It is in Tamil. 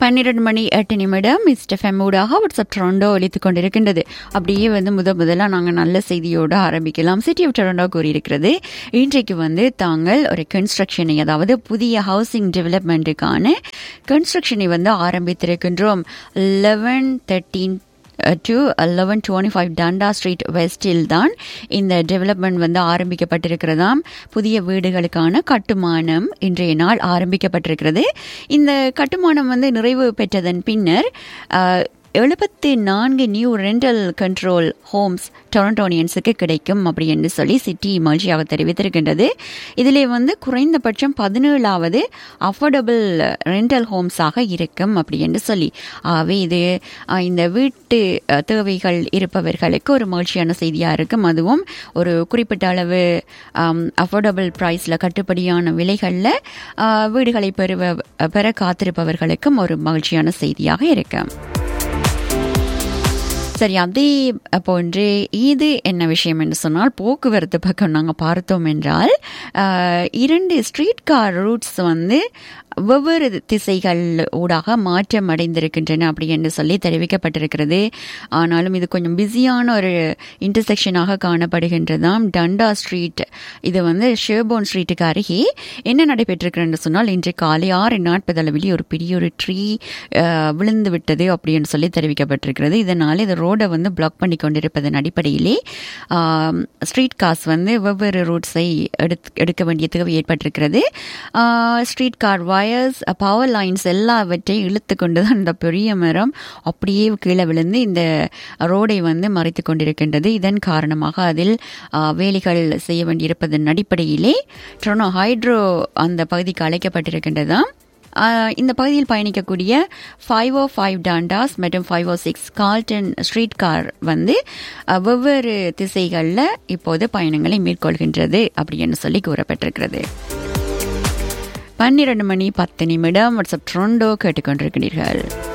பன்னிரண்டு மணி எட்டு நிமிடம் மிஸ்டர் ஃபெம்மூடாக வாட்ஸ்அப் ட்ரோண்டோ ஒழித்துக் கொண்டிருக்கின்றது அப்படியே வந்து முத முதல்ல நாங்கள் நல்ல செய்தியோடு ஆரம்பிக்கலாம் சிட்டி ஆஃப் டொரண்டோ கூறியிருக்கிறது இன்றைக்கு வந்து தாங்கள் ஒரு கன்ஸ்ட்ரக்ஷனை அதாவது புதிய ஹவுசிங் டெவலப்மெண்ட்டுக்கான கன்ஸ்ட்ரக்ஷனை வந்து ஆரம்பித்திருக்கின்றோம் eleven thirteen to eleven twenty five Dundas street வெஸ்டில் தான் இந்த டெவலப்மெண்ட் வந்து ஆரம்பிக்கப்பட்டிருக்கிறதாம் புதிய வீடுகளுக்கான கட்டுமானம் இன்றைய நாள் ஆரம்பிக்கப்பட்டிருக்கிறது இந்த கட்டுமானம் வந்து நிறைவு பெற்றதன் பின்னர் எழுபத்தி நான்கு நியூ ரெண்டல் கண்ட்ரோல் ஹோம்ஸ் டொரண்டோனியன்ஸுக்கு கிடைக்கும் அப்படி என்று சொல்லி சிட்டி மகிழ்ச்சியாக தெரிவித்திருக்கின்றது இதிலே வந்து குறைந்தபட்சம் பதினேழாவது அஃபோர்டபுள் ரெண்டல் ஹோம்ஸாக இருக்கும் அப்படி என்று சொல்லி ஆகவே இது இந்த வீட்டு தேவைகள் இருப்பவர்களுக்கு ஒரு மகிழ்ச்சியான செய்தியாக இருக்கும் அதுவும் ஒரு குறிப்பிட்ட அளவு அஃபோர்டபுள் ப்ரைஸில் கட்டுப்படியான விலைகளில் வீடுகளை பெறுவ பெற காத்திருப்பவர்களுக்கும் ஒரு மகிழ்ச்சியான செய்தியாக இருக்கும் சரி அதே போன்று இது என்ன விஷயம் என்று சொன்னால் போக்குவரத்து பக்கம் நாங்கள் பார்த்தோம் என்றால் இரண்டு ஸ்ட்ரீட் கார் ரூட்ஸ் வந்து வெவ்வேறு திசைகள் ஊடாக மாற்றம் அடைந்திருக்கின்றன அப்படி என்று சொல்லி தெரிவிக்கப்பட்டிருக்கிறது ஆனாலும் இது கொஞ்சம் பிஸியான ஒரு இன்டர்செக்ஷனாக காணப்படுகின்றதாம் டண்டா ஸ்ட்ரீட் இது வந்து ஷேர்போன் ஸ்ட்ரீட்டுக்கு அருகே என்ன நடைபெற்றிருக்கிறது சொன்னால் இன்று காலை ஆறு நாற்பது அளவில் ஒரு பெரிய ஒரு ட்ரீ விழுந்து விட்டது அப்படின்னு சொல்லி தெரிவிக்கப்பட்டிருக்கிறது இதனால் இது ரோடை வந்து பிளாக் பண்ணி கொண்டிருப்பதன் அடிப்படையிலே ஸ்ட்ரீட் கார்ஸ் வந்து வெவ்வேறு ரூட்ஸை எடுத்து எடுக்க வேண்டிய தேவை ஏற்பட்டிருக்கிறது street car wires power lines எல்லாவற்றையும் இழுத்து கொண்டு தான் இந்த பெரிய மரம் அப்படியே கீழே விழுந்து இந்த ரோடை வந்து மறைத்து கொண்டிருக்கின்றது இதன் காரணமாக அதில் வேலைகள் செய்ய வேண்டியிருப்பதன் அடிப்படையிலே ட்ரோனோ ஹைட்ரோ அந்த பகுதிக்கு அழைக்கப்பட்டிருக்கின்றதாம் இந்த பகுதியில் பயணிக்கக்கூடிய ஃபைவ் ஓ ஃபைவ் டாண்டாஸ் மற்றும் five O six Carlton street car வந்து வெவ்வேறு திசைகளில் இப்போது பயணங்களை மேற்கொள்கின்றது அப்படின்னு சொல்லி கூறப்பட்டிருக்கிறது பன்னிரண்டு மணி பத்து நிமிடம் வாட்ஸ்அப் ட்ரோண்டோ கேட்டுக்கொண்டிருக்கிறீர்கள்